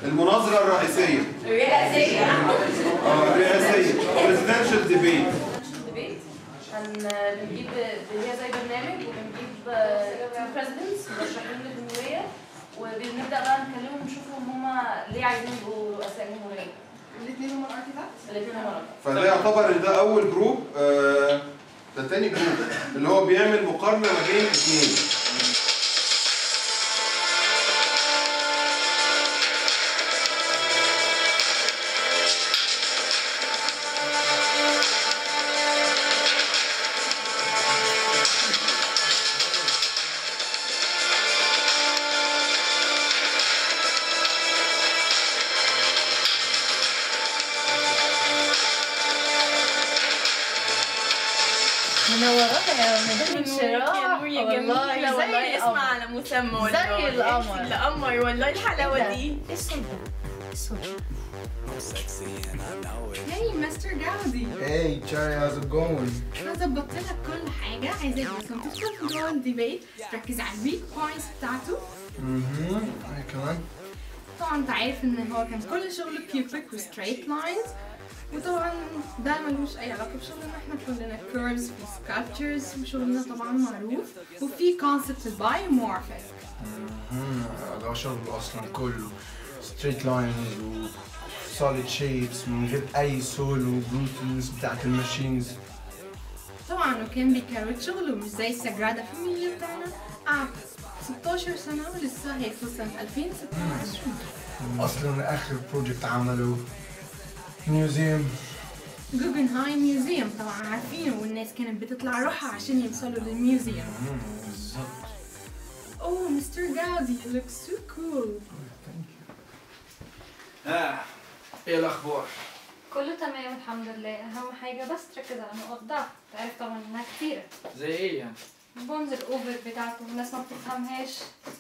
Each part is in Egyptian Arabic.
المناظرة الرئيسية رئاسية اه الرئاسية presidential debate ديبيت هن بنجيب هي زي برنامج وبنجيب تو بريزيدنتس مرشحين للجمهورية وبنبدأ بقى نكلمهم نشوفهم هما ليه عايزين يبقوا رؤساء جمهورية الاثنين هم الاركيتكت الاثنين هما فده يعتبر ان ده اول جروب آه، ده تاني جروب اللي هو بيعمل مقارنة ما بين اثنين منورة يا مدام نور يا جميلة والله اسمع على مسمى والله زي القمر. إنتي القمر والله الحلاوة دي ايه الصوت ده؟ ايه الصوت ده؟ هاي مستر جاودي Hey, Cherry, how's it going? انا ظبطت لك كل حاجه عايزاك بس لما تدخل في جوه الديبيت تركز على الويك بوينتس بتاعته Mm-hmm. أنا كمان طبعا انت عارف ان هو كان كل شغله كيوبيك وستريت لاينز وطبعا ده ملوش اي علاقه بشغلنا احنا كلنا كيرفز في سكالبتشرز وشغلنا طبعا معروف وفي كونسبت البايومورفيك مم، ده شغل أصلا كله straight lines و solid shapes من غير أي سول وبروتنز بتاعت الماشينز طبعا وكان بيكروت شغله مش زي السجادة فاميليا بتاعنا قعد 16 سنة ولسه هيخلص سنة 2026 أصلا آخر بروجكت عمله ميوزيوم جوجنهايم ميوزيوم طبعا عارفينه والناس كانت بتطلع روحها عشان يوصلوا للميوزيوم بالظبط اوه مستر جاودي you look so cool آه. ايه الاخبار؟ كله تمام الحمد لله أهم حاجة بس تركز على نقط ضعف تعرف طبعا إنها كتيرة زي ايه يعني؟ بونز الأوفر بتاعته الناس ما بتفهمهاش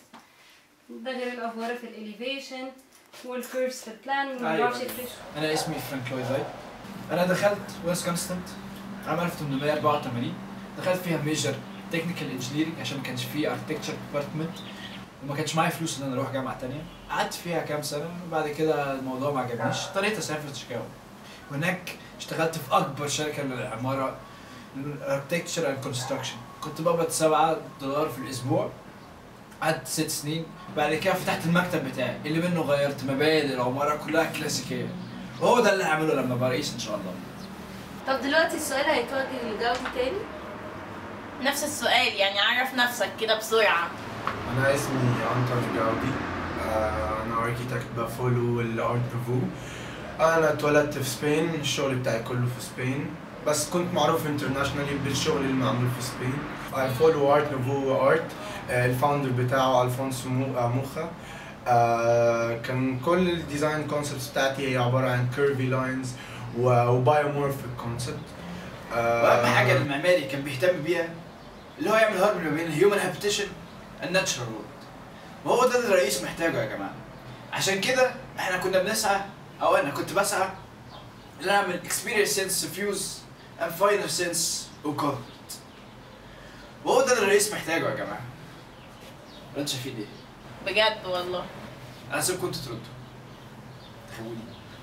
ده غير الأفوار في الإليفيشن والكيرفز في البلان وما أيوة. بيعرفش يفرش انا اسمي فرانك لويد لايت انا دخلت ويست كونستنت عام 1884 دخلت فيها ميجر تكنيكال انجينيرنج عشان ما كانش فيه اركتكتشر ديبارتمنت وما كانش معايا فلوس ان انا اروح جامعه تانية قعدت فيها كام سنه وبعد كده الموضوع ما عجبنيش اضطريت اسافر شيكاغو وهناك اشتغلت في اكبر شركه للعماره الاركتكتشر اند كونستراكشن كنت بقبض 7 دولار في الاسبوع قعدت ست سنين بعد كده فتحت المكتب بتاعي اللي منه غيرت مبادئ العماره كلها كلاسيكيه وهو ده اللي هعمله لما ابقى رئيس ان شاء الله طب دلوقتي السؤال هيتوجه لجاودي تاني نفس السؤال يعني عرف نفسك كده بسرعة أنا اسمي أنطر جاودي آه، أنا أركيتكت بفولو الأرت نوفو أنا اتولدت في سبين الشغل بتاعي كله في سبين بس كنت معروف انترناشونالي بالشغل اللي معمول في سبين I follow art nouveau art آه، الفاوندر بتاعه الفونسو مو- آه، موخا آه، كان كل الديزاين كونسبتس بتاعتي هي عبارة عن كيرفي لاينز وبايومورفيك كونسبت واهم حاجه المعماري كان بيهتم بيها اللي هو يعمل هارموني ما بين الهيومن هابيتيشن الناتشرال وورلد وهو ده اللي الرئيس محتاجه يا جماعه عشان كده احنا كنا بنسعى او انا كنت بسعى ان انا اعمل experience sense fuse and final sense وكونت وهو ده اللي الرئيس محتاجه يا جماعه ولا انت شايفين ايه؟ بجد والله انا سيبكم انتوا تردوا تخوني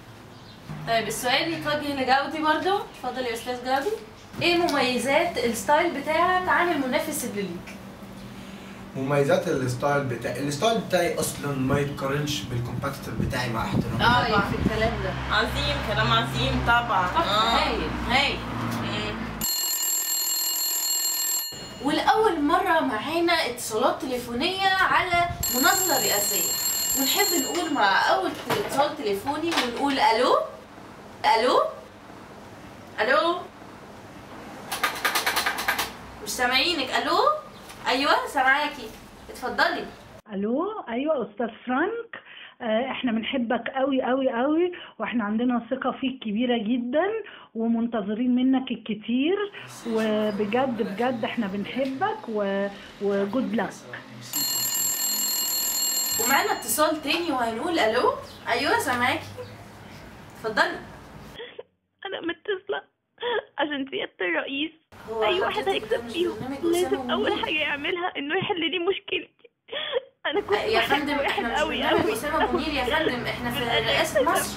طيب السؤال يتوجه لجاودي برضو اتفضل يا استاذ جاودي ايه مميزات الستايل بتاعك عن المنافس اللي ليك مميزات الستايل بتاعي الستايل بتاعي اصلا ما يتقارنش بالكومباكتور بتاعي مع احترامي اه رايك في الكلام ده عظيم كلام عظيم طبعا طب هايل. هاي مم. ولأول مرة معانا اتصالات تليفونية على مناظرة رئاسية ونحب نقول مع أول اتصال تليفوني ونقول ألو ألو ألو مش سامعينك ألو أيوة سامعاكي اتفضلي الو ايوه استاذ فرانك آه، احنا بنحبك قوي قوي قوي واحنا عندنا ثقة فيك كبيرة جدا ومنتظرين منك الكتير وبجد بجد احنا بنحبك و... وجود لك ومعانا اتصال تاني وهنقول ألو أيوة سامعاكي اتفضلي انا متصله عشان سياده الرئيس هو اي حضرتك واحد ده هيكسب مش فيهم برنامج لازم أسامة اول منير؟ حاجه يعملها انه يحل لي مشكلتي انا كنت يا بحبه فندم احنا مش قوي برنامج قوي اسامه منير يا فندم احنا في رئاسه مصر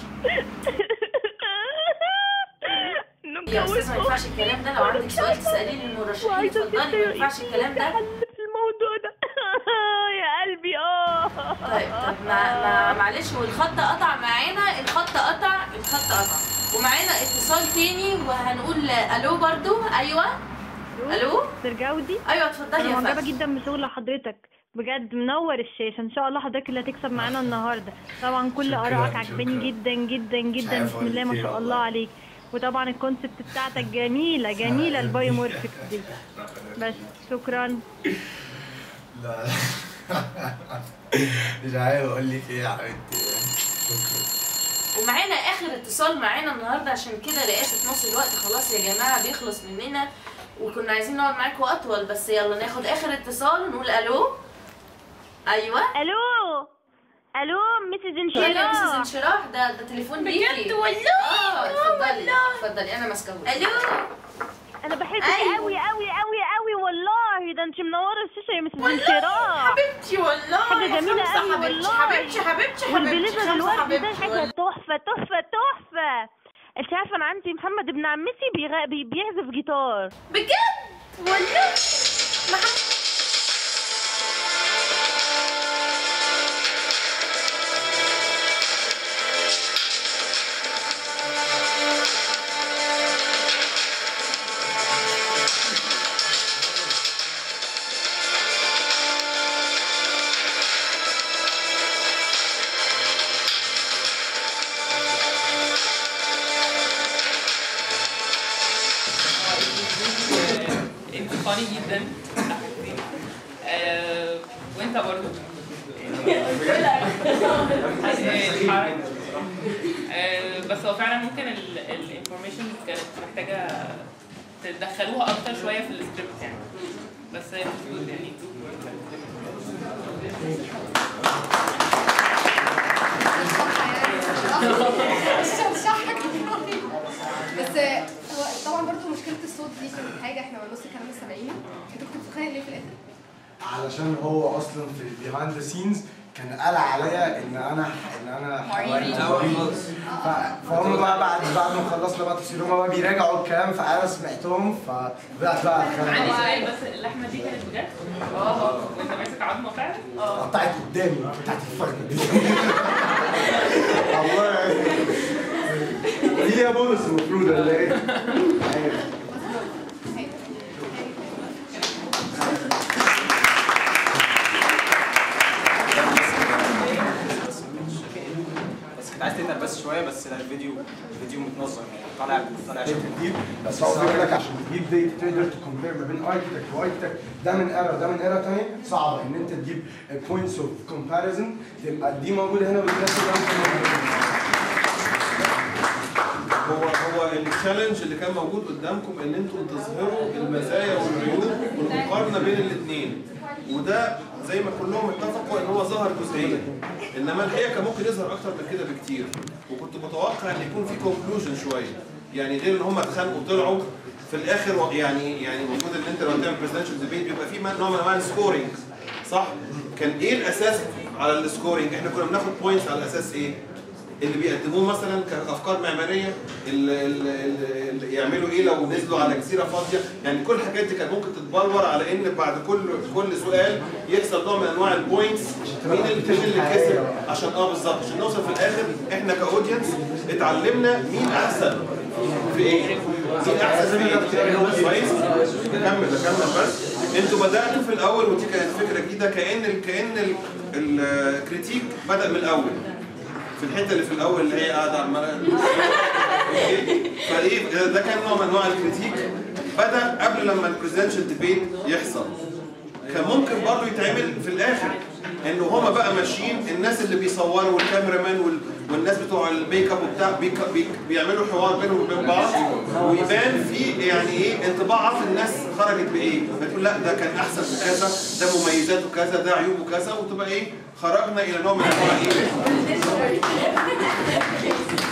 يا استاذ ما ينفعش الكلام ده لو عندك سؤال تساليه للمرشحين وعايزة اتفضلي ما ست ينفعش الكلام ده حل في الموضوع ده يا قلبي اه طيب طب ما ما معلش والخط قطع معانا الخط قطع الخط قطع ومعانا اتصال تاني وهنقول الو برضو ايوه الو جودي ايوه اتفضلي انا يا معجبه فندم جدا بشغل حضرتك بجد منور الشاشه ان شاء الله حضرتك اللي هتكسب معانا النهارده طبعا كل شكراً، ارائك شكراً. عجباني جدا جدا جدا عارف بسم الله ما أقول شاء إيه الله والله. عليك وطبعا الكونسبت بتاعتك جميله جميله البايومورفيكس دي بس شكرا لا مش عارف اقول لك ايه يا حبيبتي شكرا ومعانا اخر اتصال معانا النهارده عشان كده رئاسه مصر الوقت خلاص يا جماعه بيخلص مننا وكنا عايزين نقعد معاكم اطول بس يلا ناخد اخر اتصال ونقول الو ايوه الو الو مسز شكرا يا مسز انشراح انشراح ده ده تليفون بيكي بجد والله اه اتفضلي اتفضلي انا ماسكه الو انا بحبك أيوة. قوي قوي قوي قوي والله ده انت منوره الشاشه يا مسز انشراح حبيبتي والله حاجة جميلة حمزة أوي حبيبتي والله. حبيبتي حبيبتي حبيبتي والبليزر حمزة الورد ده حبيبتي حاجه والله. تحفه تحفه تحفه انت عارفه انا عندي محمد ابن عمتي بيغ... بي... بيعزف جيتار بجد والله محمد انت فاني جدا آه، وانت برضه آه، بس هو فعلا ممكن الانفورميشن كانت محتاجه تدخلوها اكتر شويه في السكريبت يعني بس المفروض يعني بس هو طبعا برضو مشكله الصوت دي كانت حاجه احنا نص الكلام مش سامعينه انتوا كنتوا بتتخيلوا ليه في الاخر؟ علشان هو اصلا في بيهايند ذا سينز كان قال عليا ان انا ان انا حوالي ف- فهم بقى بعد بعد ما خلصنا بقى تصوير هم بقى بيراجعوا الكلام فانا سمعتهم فبدات بقى عندي اتخانق سؤال بس اللحمه دي كانت بجد؟ اه وانت ماسك عظمه فعلا؟ اه قطعت قدامي بتاعت الفرد دي الله دي ليها بونص المفروض ولا ايه؟ أيوة. بس كنت عايز تتقل بس شويه بس لا الفيديو الفيديو متنظم يعني طالع طالع شكل تجيب بس هو بيقول لك عشان تجيب دي تقدر تكمبير ما بين اركتك واركتك ده من ايرا ده من ايرا تاني صعبه ان انت تجيب بوينتس اوف كومباريزن تبقى دي موجوده هنا والناس اللي هو هو التشالنج اللي كان موجود قدامكم ان انتم تظهروا المزايا والعيوب والمقارنه بين الاثنين وده زي ما كلهم اتفقوا ان هو ظهر جزئيا انما الحقيقه كان ممكن يظهر اكتر من كده بكتير وكنت متوقع ان يكون في كونكلوجن شويه يعني غير ان هم اتخانقوا وطلعوا في الاخر و- يعني يعني المفروض ان انت لو تعمل برزنتيشن ديبيت بيبقى في نوع من انواع السكورينج صح؟ كان ايه الاساس على السكورينج؟ احنا كنا بناخد بوينتس على اساس ايه؟ اللي بيقدموه مثلا كافكار معماريه اللي, اللي, اللي يعملوا ايه لو نزلوا على جزيره فاضيه يعني كل الحاجات دي كانت ممكن تتبلور على ان بعد كل كل سؤال يحصل نوع من انواع البوينتس مين اللي مين اللي كسب عشان اه بالظبط عشان نوصل في الاخر احنا كاودينس اتعلمنا مين احسن في ايه مين احسن في ايه كويس نكمل نكمل بس انتوا بداتوا في الاول ودي كانت فكره جديده كان ال كان ال- الكريتيك بدا من الاول في الحته اللي في الاول اللي هي قاعده عماله أوكي؟ فايه ده كان نوع من انواع الكريتيك بدا قبل لما البريزنشال ديبيت يحصل كان ممكن برضه يتعمل في الاخر انه هما بقى ماشيين الناس اللي بيصوروا والكاميرا مان وال... والناس بتوع الميك اب وبتاع بيك... بيك... بيعملوا حوار بينهم وبين بعض ويبان في يعني ايه انطباعات الناس خرجت بايه فتقول لا ده كان احسن في كذا ده مميزاته كذا ده عيوبه كذا وتبقى ايه خرجنا الى نوع من انواع ايه